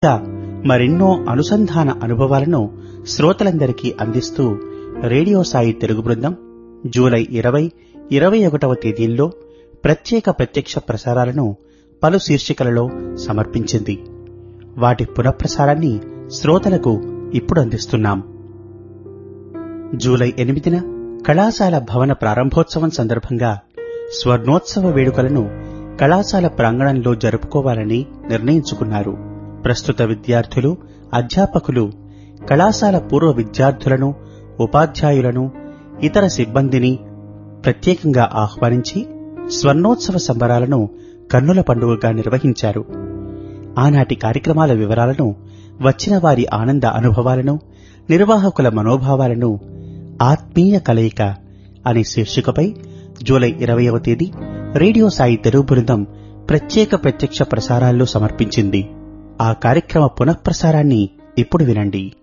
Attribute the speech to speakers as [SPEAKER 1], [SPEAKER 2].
[SPEAKER 1] ఇంకా మరెన్నో అనుసంధాన అనుభవాలను శ్రోతలందరికీ అందిస్తూ రేడియో సాయి తెలుగు బృందం జూలై ఇరవై ఇరవై ఒకటవ తేదీల్లో ప్రత్యేక ప్రత్యక్ష ప్రసారాలను పలు శీర్షికలలో సమర్పించింది వాటి పునఃప్రసారాన్ని శ్రోతలకు ఇప్పుడు అందిస్తున్నాం జూలై ఎనిమిదిన కళాశాల భవన ప్రారంభోత్సవం సందర్భంగా స్వర్ణోత్సవ వేడుకలను కళాశాల ప్రాంగణంలో జరుపుకోవాలని నిర్ణయించుకున్నారు ప్రస్తుత విద్యార్థులు అధ్యాపకులు కళాశాల పూర్వ విద్యార్థులను ఉపాధ్యాయులను ఇతర సిబ్బందిని ప్రత్యేకంగా ఆహ్వానించి స్వర్ణోత్సవ సంబరాలను కన్నుల పండుగగా నిర్వహించారు ఆనాటి కార్యక్రమాల వివరాలను వచ్చిన వారి ఆనంద అనుభవాలను నిర్వాహకుల మనోభావాలను ఆత్మీయ కలయిక అనే శీర్షికపై జూలై ఇరవయవ తేదీ రేడియో సాయి తెలుగు బృందం ప్రత్యేక ప్రత్యక్ష ప్రసారాల్లో సమర్పించింది ఆ కార్యక్రమ పునఃప్రసారాన్ని ఇప్పుడు వినండి